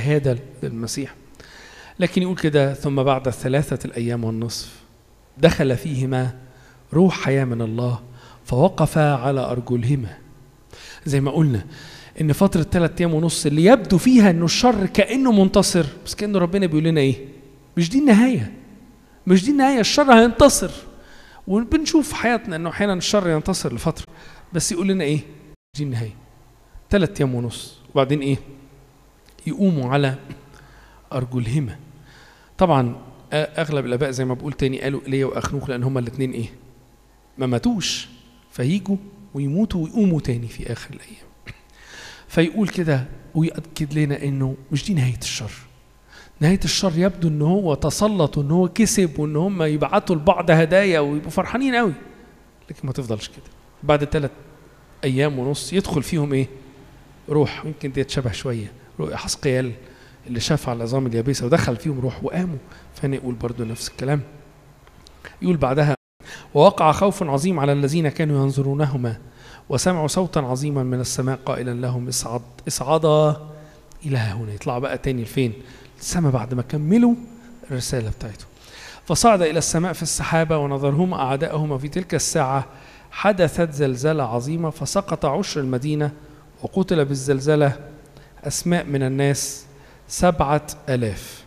شهادة للمسيح لكن يقول كده ثم بعد ثلاثة الأيام والنصف دخل فيهما روح حياة من الله فوقفا على أرجلهما زي ما قلنا إن فترة ثلاثة أيام ونص اللي يبدو فيها إنه الشر كأنه منتصر بس كأنه ربنا بيقول لنا إيه مش دي النهاية مش دي النهاية الشر هينتصر وبنشوف في حياتنا إنه أحيانا الشر ينتصر لفترة بس يقول لنا إيه دي النهاية ثلاثة أيام ونص وبعدين إيه يقوموا على أرجلهما طبعا اغلب الاباء زي ما بقول تاني قالوا ايليا واخنوخ لان هما الاثنين ايه ما ماتوش فييجوا ويموتوا ويقوموا تاني في اخر الايام فيقول كده ويأكد لنا انه مش دي نهايه الشر نهايه الشر يبدو ان هو تسلط وان هو كسب وان هم يبعتوا لبعض هدايا ويبقوا فرحانين قوي لكن ما تفضلش كده بعد ثلاث ايام ونص يدخل فيهم ايه روح يمكن دي شبه شويه رؤيا حسقيال اللي شاف على العظام اليابسه ودخل فيهم روح وقاموا فانا يقول برضو نفس الكلام يقول بعدها ووقع خوف عظيم على الذين كانوا ينظرونهما وسمعوا صوتا عظيما من السماء قائلا لهم اصعد اصعدا الى هنا يطلع بقى تاني لفين السماء بعد ما كملوا الرساله بتاعته فصعد الى السماء في السحابه ونظرهما اعداءهما في تلك الساعه حدثت زلزله عظيمه فسقط عشر المدينه وقتل بالزلزله اسماء من الناس سبعة ألاف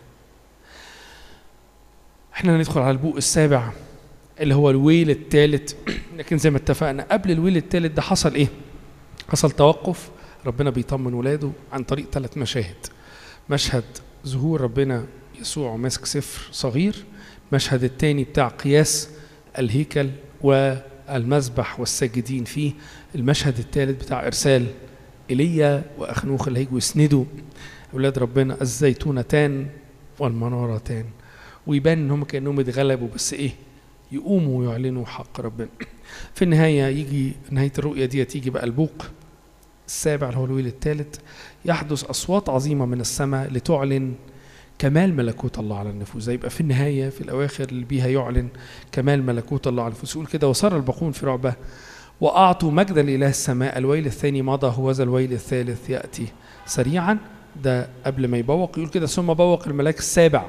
احنا هندخل على البوق السابع اللي هو الويل الثالث لكن زي ما اتفقنا قبل الويل الثالث ده حصل ايه حصل توقف ربنا بيطمن ولاده عن طريق ثلاث مشاهد مشهد ظهور ربنا يسوع ماسك سفر صغير المشهد الثاني بتاع قياس الهيكل والمذبح والساجدين فيه المشهد الثالث بتاع ارسال ايليا واخنوخ اللي هيجوا يسندوا اولاد ربنا الزيتونتان والمنارتان ويبان ان هم كانهم اتغلبوا بس ايه يقوموا ويعلنوا حق ربنا في النهايه يجي نهايه الرؤيه دي تيجي بقى البوق السابع اللي هو الويل الثالث يحدث اصوات عظيمه من السماء لتعلن كمال ملكوت الله على النفوس يبقى في النهايه في الاواخر اللي بيها يعلن كمال ملكوت الله على النفوس يقول كده وصار الباقون في رعبه واعطوا مجدا لاله السماء الويل الثاني مضى هو ذا الويل الثالث ياتي سريعا ده قبل ما يبوق يقول كده ثم بوق الملاك السابع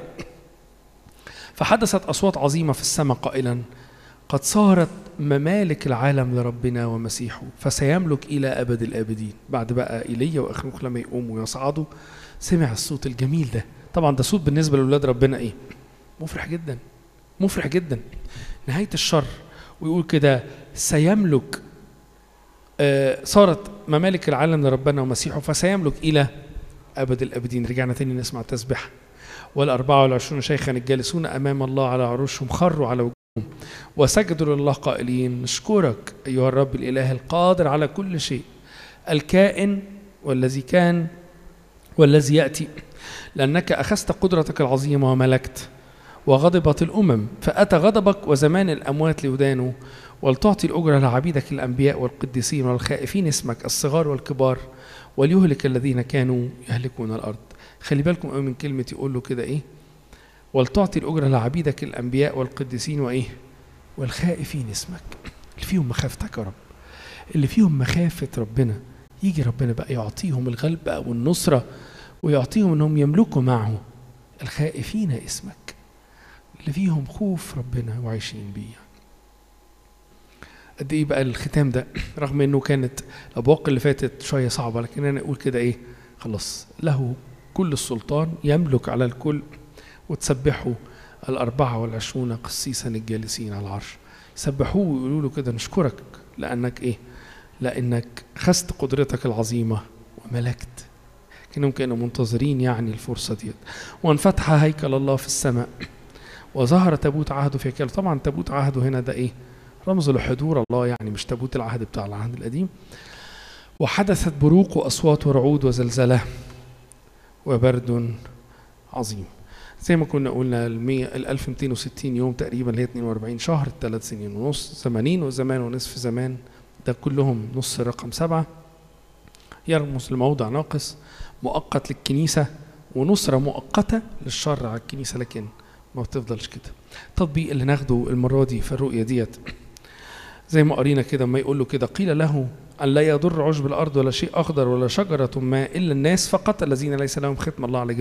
فحدثت أصوات عظيمة في السماء قائلا قد صارت ممالك العالم لربنا ومسيحه فسيملك إلى أبد الآبدين بعد بقى إيليا وأخنوخ لما يقوموا ويصعدوا سمع الصوت الجميل ده طبعا ده صوت بالنسبة لأولاد ربنا إيه مفرح جدا مفرح جدا نهاية الشر ويقول كده سيملك آه صارت ممالك العالم لربنا ومسيحه فسيملك إلى أبد الأبدين رجعنا تاني نسمع تسبح والأربعة والعشرون شيخا الجالسون أمام الله على عروشهم خروا على وجوههم وسجدوا لله قائلين نشكرك أيها الرب الإله القادر على كل شيء الكائن والذي كان والذي يأتي لأنك أخذت قدرتك العظيمة وملكت وغضبت الأمم فأتى غضبك وزمان الأموات ليدانوا ولتعطي الأجرة لعبيدك الأنبياء والقديسين والخائفين اسمك الصغار والكبار وليهلك الذين كانوا يهلكون الارض خلي بالكم قوي من كلمه يقول له كده ايه ولتعطي الاجره لعبيدك الانبياء والقديسين وايه والخائفين اسمك اللي فيهم مخافتك يا رب اللي فيهم مخافه ربنا يجي ربنا بقى يعطيهم الغلبه والنصره ويعطيهم انهم يملكوا معه الخائفين اسمك اللي فيهم خوف ربنا وعايشين بيه قد ايه بقى الختام ده رغم انه كانت الابواق اللي فاتت شويه صعبه لكن انا اقول كده ايه خلاص له كل السلطان يملك على الكل وتسبحوا الأربعة والعشرون قسيسا الجالسين على العرش يسبحوه ويقولوا له كده نشكرك لأنك إيه لأنك خست قدرتك العظيمة وملكت كانوا كانوا منتظرين يعني الفرصة ديت وانفتح هيكل الله في السماء وظهر تابوت عهده في هيكله طبعا تابوت عهده هنا ده ايه رمز لحضور الله يعني مش تابوت العهد بتاع العهد القديم وحدثت بروق واصوات ورعود وزلزله وبرد عظيم زي ما كنا قلنا ال 1260 يوم تقريبا اللي هي 42 شهر ثلاث سنين ونص زمانين وزمان ونصف زمان ده كلهم نص رقم سبعة يرمز لموضع ناقص مؤقت للكنيسة ونصرة مؤقتة للشر على الكنيسة لكن ما بتفضلش كده التطبيق اللي ناخده المرة دي في الرؤية ديت زي ما قرينا كده ما يقول له كده قيل له أن لا يضر عشب الأرض ولا شيء أخضر ولا شجرة ما إلا الناس فقط الذين ليس لهم ختم الله على